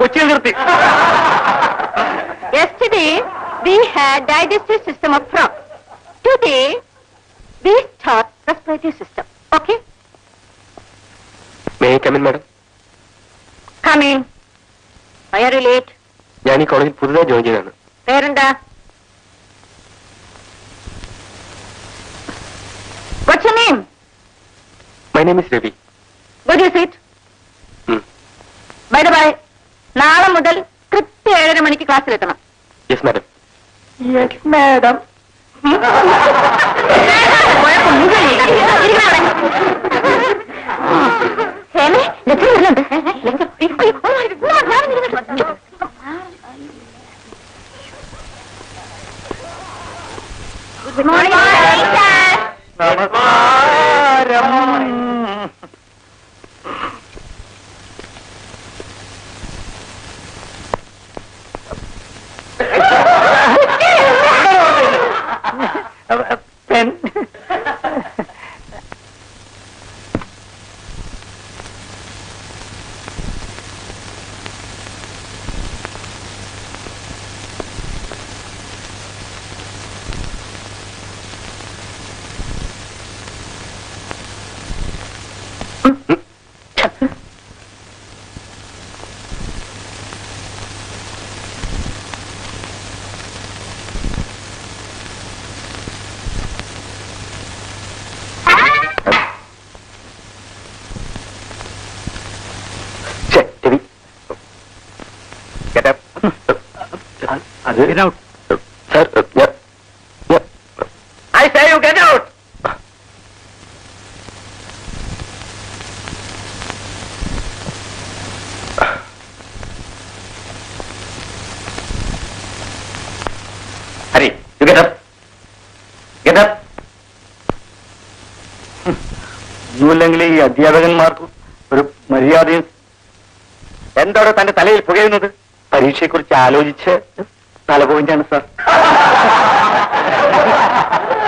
കൊച്ചിയിൽ നിർത്തി Yesterday, we had digestive system of frog. Today, we start respiratory system. Okay? May come in madam Come in. Why are you late? ഞാൻ ഈ കോളേജിൽ പുതുതായി join ചെയ്തതാണ് പേരെന്താ What's your name? My name is Ravi What is it? ഉം. By the by, നാളെ മുതൽ കൃത്യ ഏഴര മണിക്ക് ക്ലാസ്സിലെത്തണം yes madam yes madam good morning pen ഛെ, രവി Get up. അത് Get out. സാർ ഞാൻ ഞാൻ I say you get out Hari you get up get up ഒന്നുമില്ലെങ്കിൽ ഈ അധ്യാപകന്മാർക്ക് ഒരു മര്യാദയും എന്താണ് തന്റെ തലയിൽ പുകയുന്നത് പരീക്ഷയെക്കുറിച്ച് ആലോചിച്ച് തല പോയിന്റാണ് സാർ